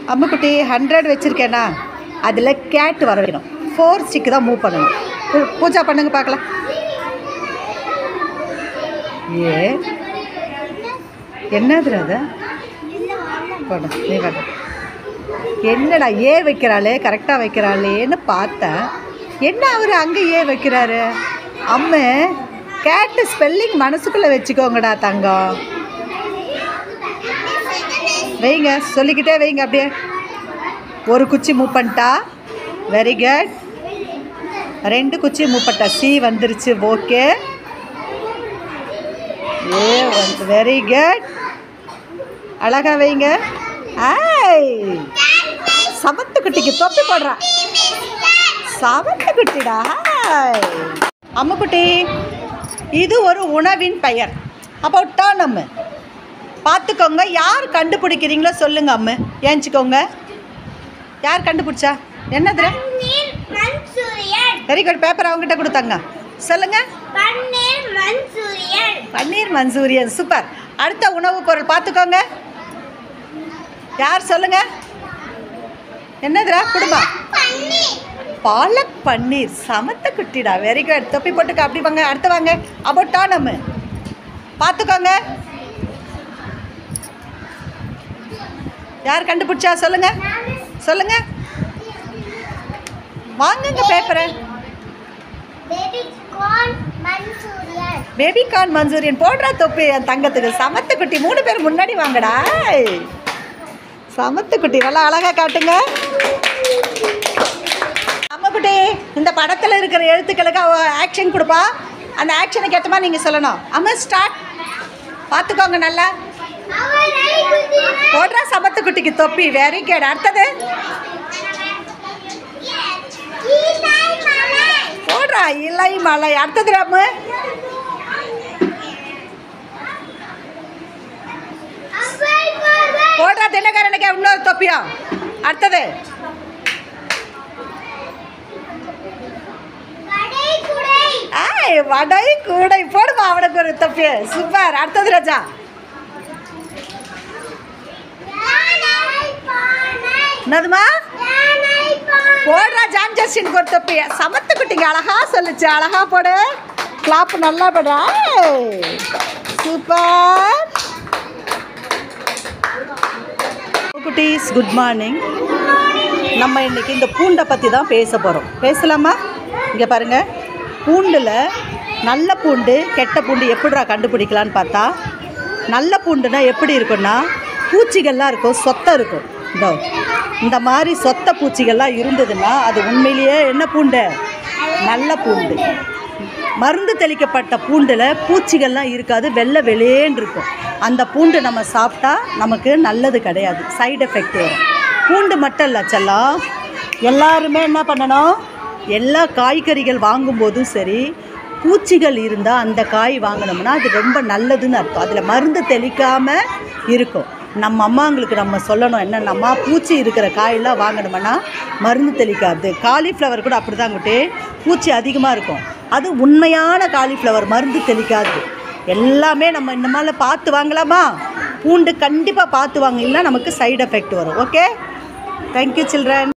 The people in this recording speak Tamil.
அம்முக்குட்டி ஹண்ட்ரட் வச்சுருக்கேனா அதில் கேட் வர வைக்கணும் ஃபோர் ஸ்டிக்கு தான் மூவ் பண்ணணும் பூ- பூஜா பண்ணுங்க பார்க்கலாம் ஏ என்னதுடா அது போடு நீ பண்ணு என்னடா ஏ வைக்கிறாளே கரெக்டாக வைக்கிறாளேன்னு பார்த்தேன் என்ன அவர் அங்கே ஏ வைக்கிறாரு அம்மா கேட்டு ஸ்பெல்லிங் மனசுக்குள்ளே வச்சுக்கோங்கடா தங்கம் வைங்க சொல்லிக்கிட்டே வைங்க அப்படியே ஒரு குச்சி மூவ் பண்ணிட்டா வெரி குட் ரெண்டு குச்சி மூவ் பண்ணிட்டா சி வந்துருச்சு ஓகே ஏ வந்து வெரி குட் அழகா வைங்க ஐய் சமத்து குட்டிக்கு தொப்பி போடுறா சமத்து குட்டிடா ஹாய் அம்முக்குட்டி இது ஒரு உணவின் பெயர் அப்போ நம்ம பார்த்துக்கோங்க யார் கண்டுபிடிக்கிறீங்களோ சொல்லுங்க அம்மு ஏஞ்சிக்கோங்க யார் கண்டுபிடிச்சா என்னதுல paneer Manchurian very good paper அவங்ககிட்ட கொடுத்தாங்க சொல்லுங்க paneer Manchurian paneer Manchurian super அடுத்த உணவுப் பொருள் பார்த்துக்கோங்க யார் சொல்லுங்க என்னதுடா குடும்பம் பன்னீர் பாலக் பன்னீர் சமத்த குட்டிடா வெரி குட் தொப்பி போட்டுக்க அப்படி வாங்க அடுத்து வாங்க அபோட்டா நம்ம பார்த்துக்கோங்க யார் கண்டுபிடிச்சா சொல்லுங்க சொல்லுங்க வாங்குங்க பேப்பரை baby corn Manchurian baby corn Manchurian போடுறா தொப்பி என் தங்கத்துக்கு சமத்து குட்டி மூணு பேர் முன்னாடி வாங்கடா ஏய். சமத்து குட்டி நல்லா அழகா காட்டுங்க அம்மா குட்டி இந்த படத்தில் இருக்கிற எழுத்துக்களுக்கு அவ ஆக்ஷன் கொடுப்பா அந்த ஆக்ஷனுக்கு ஏற்ற மாதிரி நீங்கள் சொல்லணும் அம்மா ஸ்டார்ட் பார்த்துக்கோங்க நல்லா அவரை குதிரை போடுறா சமத்து குட்டிக்கு தொப்பி வெரி குட் அடுத்தது கீதாய் மலை போடுறா இலை மலை அடுத்தது ராமு அவை பறவை போடுறா தினகரனுக்கு இன்னொரு தொப்பியா அடுத்தது கடை குடை ஏய் வடை கூடை போடுமா அவனுக்கு ஒரு தொப்பி சூப்பர் அடுத்தது ராஜா யானை பானை என்னதுமா யானை பானை போடுறா ஜான் ஜஸ்டினுக்கு ஒரு தொப்பி சமத்து குட்டிங்க அழகா சொல்லுச்சு அழகா போடு கிளாப் நல்லா போடுறா சூப்பர் குட்டீஸ் குட் மார்னிங் நம்ம இன்னைக்கு இந்த பூண்டை பற்றி தான் பேச போகிறோம் பேசலாமா இங்கே பாருங்க பூண்டில் நல்ல பூண்டு கெட்ட பூண்டு எப்படிடா கண்டுபிடிக்கலான்னு பார்த்தா நல்ல பூண்டுனா எப்படி இருக்குன்னா பூச்சிகள்லாம் இருக்கும் சொத்தை இருக்கும் இதோ இந்த மாதிரி சொத்த பூச்சிகள்லாம் இருந்ததுன்னா அது உண்மையிலேயே என்ன பூண்டு நல்ல பூண்டு மருந்து தெளிக்கப்பட்ட பூண்டில் பூச்சிகள்லாம் இருக்காது வெள்ளை வெளியேன்னு இருக்கும் அந்த பூண்டு நம்ம சாப்பிட்டா நமக்கு நல்லது கிடையாது சைடு எஃபெக்ட் வரும் பூண்டு மட்டும் இல்லை செல்லம் எல்லாருமே என்ன பண்ணணும் எல்லா காய்கறிகள் வாங்கும்போதும் சரி பூச்சிகள் இருந்தால் அந்த காய் வாங்கினோம்னா அது ரொம்ப நல்லதுன்னு அர்த்தம் அதில் மருந்து தெளிக்காமல் இருக்கும் நம்ம அம்மாங்களுக்கு நம்ம சொல்லணும் என்னென்னம்மா பூச்சி இருக்கிற காயெல்லாம் வாங்கணும்னா மருந்து தெளிக்காது காலிஃப்ளவர் கூட அப்படி தான் குட்டி பூச்சி அதிகமாக இருக்கும் அது உண்மையான காலிஃப்ளவர் மருந்து தெளிக்காது எல்லாமே நம்ம இந்த மாதிரி பார்த்து வாங்கலாமா பூண்டு கண்டிப்பாக பார்த்து வாங்க இல்லை நமக்கு சைடு எஃபெக்ட் வரும் ஓகே தேங்க்யூ சில்ட்ரன்